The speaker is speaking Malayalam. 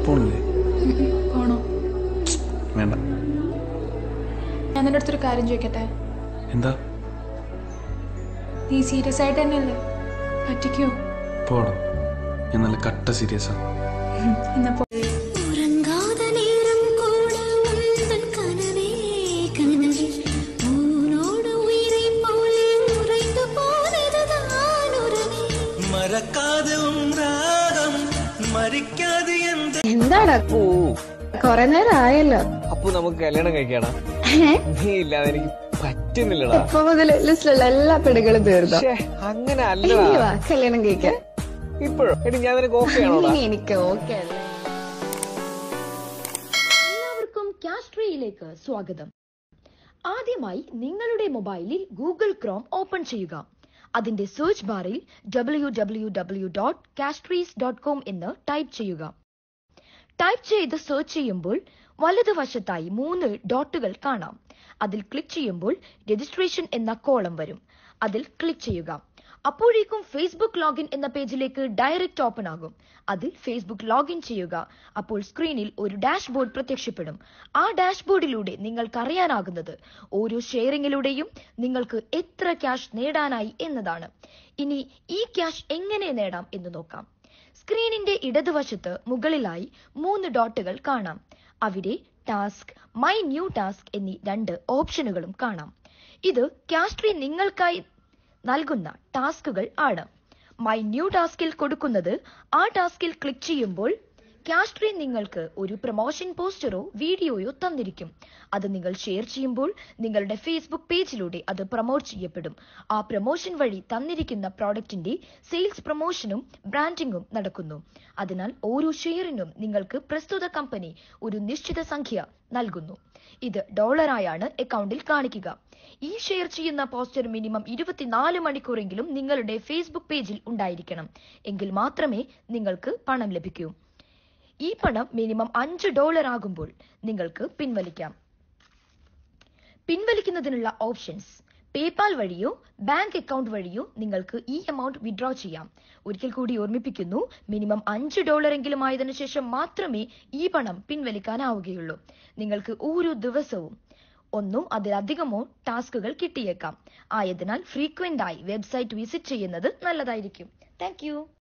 പോണില്ലേ പോണോ വേണ്ട ഞാൻ നിന്റെ അടുത്തൊരു കാര്യം ചോദിക്കട്ടെ എന്താ നീ സീരിയസ് ആയിട്ട് തന്നെയല്ലേ പറ്റിക്കോ പോടോ ഞാൻ നല്ല കട്ട സീരിയസാ എന്നാ പോ ഉറങ്ങാத நேரம் கூட உந்தன் கனவே கனவே உன்னோடு உயிரை போலே உறைந்து போனதுதான் உறவே മറക്കാതെ ഉം രാഗം മരിക്കാതെ എന്ത് എന്താടാ കൊറേ നേരം ആയല്ലോ അപ്പൊ നമുക്ക് കല്യാണം കഴിക്കാടാ നീ ഇല്ലാതെ എനിക്ക് പറ്റുന്നില്ലടാ ഇപ്പൊ മുതൽ ലിസ്റ്റിലുള്ള എല്ലാ പെടുകളും തീർന്നോ ഛേ, അങ്ങനെ ഇനി അല്ലടാ വാ കല്യാണം കഴിക്കാൻ ഇപ്പോഴോ എടി ഞാൻ നിനക്ക് ഓക്കെ ആണോടാ ഇനി എനിക്ക് ഓക്കെ അല്ലേ എല്ലാവർക്കും കാസ്ട്രിയിലേക്ക് സ്വാഗതം ആദ്യമായി നിങ്ങളുടെ മൊബൈലിൽ ഗൂഗിൾ ക്രോം ഓപ്പൺ ചെയ്യുക അതിന്റെ സെർച്ച് ബാറിൽ W W W dot Castries dot com എന്ന് ടൈപ്പ് ചെയ്യുക ടൈപ്പ് ചെയ്ത് സെർച്ച് ചെയ്യുമ്പോൾ വലതുവശത്തായി മൂന്ന് ഡോട്ടുകൾ കാണാം അതിൽ ക്ലിക്ക് ചെയ്യുമ്പോൾ രജിസ്ട്രേഷൻ എന്ന കോളം വരും അതിൽ ക്ലിക്ക് ചെയ്യുക അപ്പോഴേക്കും ഫേസ്ബുക്ക് ലോഗിൻ എന്ന പേജിലേക്ക് ഡയറക്റ്റ് ഓപ്പൺ ആകും അതിൽ ഫേസ്ബുക്ക് ലോഗിൻ ചെയ്യുക അപ്പോൾ സ്ക്രീനിൽ ഒരു ഡാഷ്ബോർഡ് പ്രത്യക്ഷപ്പെടും ആ ഡാഷ്ബോർഡിലൂടെ നിങ്ങൾക്ക് അറിയാനാകുന്നത് ഓരോ ഷെയറിങ്ങിലൂടെയും നിങ്ങൾക്ക് എത്ര ക്യാഷ് നേടാനായി എന്നതാണ് ഇനി ഈ ക്യാഷ് എങ്ങനെ നേടാം എന്ന് നോക്കാം സ്ക്രീനിന്റെ ഇടതുവശത്ത് മുകളിലായി മൂന്ന് ഡോട്ടുകൾ കാണാം അവിടെ ടാസ്ക് മൈ ന്യൂ ടാസ്ക് എന്നീ രണ്ട് ഓപ്ഷനുകളും കാണാം ഇത് കാസ്ട്രി നിങ്ങൾക്കായി നൽകുന്ന ടാസ്കുകൾ ആണ് മൈ ന്യൂ ടാസ്കിൽ കൊടുക്കുന്നത് ആ ടാസ്കിൽ ക്ലിക്ക് ചെയ്യുമ്പോൾ കാസ്ട്രി നിങ്ങൾക്ക് ഒരു പ്രൊമോഷൻ പോസ്റ്ററോ വീഡിയോയോ തന്നിരിക്കും അത് നിങ്ങൾ ഷെയർ ചെയ്യുമ്പോൾ നിങ്ങളുടെ ഫേസ്ബുക്ക് പേജിലൂടെ അത് പ്രൊമോട്ട് ചെയ്യപ്പെടും ആ പ്രൊമോഷൻ വഴി തന്നിരിക്കുന്ന പ്രോഡക്റ്റിന്റെ സെയിൽസ് പ്രൊമോഷനും ബ്രാൻഡിംഗും നടക്കുന്നു അതിനാൽ ഓരോ ഷെയറിനും നിങ്ങൾക്ക് പ്രസ്തുത കമ്പനി ഒരു നിശ്ചിത സംഖ്യ നൽകുന്നു ഇത് ഡോളറായാണ് അക്കൗണ്ടിൽ കാണിക്കുക ഈ ഷെയർ ചെയ്യുന്ന പോസ്റ്റർ മിനിമം ഇരുപത്തിനാല് മണിക്കൂറെങ്കിലും നിങ്ങളുടെ ഫേസ്ബുക്ക് പേജിൽ ഉണ്ടായിരിക്കണം എങ്കിൽ മാത്രമേ നിങ്ങൾക്ക് പണം ലഭിക്കൂ ഈ പണം മിനിമം അഞ്ച് ഡോളർ ആകുമ്പോൾ നിങ്ങൾക്ക് പിൻവലിക്കാം പിൻവലിക്കുന്നതിനുള്ള ഓപ്ഷൻസ് പേപാൽ വഴിയോ ബാങ്ക് അക്കൗണ്ട് വഴിയോ നിങ്ങൾക്ക് ഈ എമൗണ്ട് വിഡ്രോ ചെയ്യാം ഒരിക്കൽ കൂടി ഓർമ്മിപ്പിക്കുന്നു മിനിമം അഞ്ച് ഡോളർ എങ്കിലും ആയതിനു ശേഷം മാത്രമേ ഈ പണം പിൻവലിക്കാനാവുകയുള്ളൂ നിങ്ങൾക്ക് ഓരോ ദിവസവും ഒന്നോ അതിലധികമോ ടാസ്കുകൾ കിട്ടിയേക്കാം ആയതിനാൽ ഫ്രീക്വന്റ് ആയി വെബ്സൈറ്റ് വിസിറ്റ് ചെയ്യുന്നത് നല്ലതായിരിക്കും താങ്ക്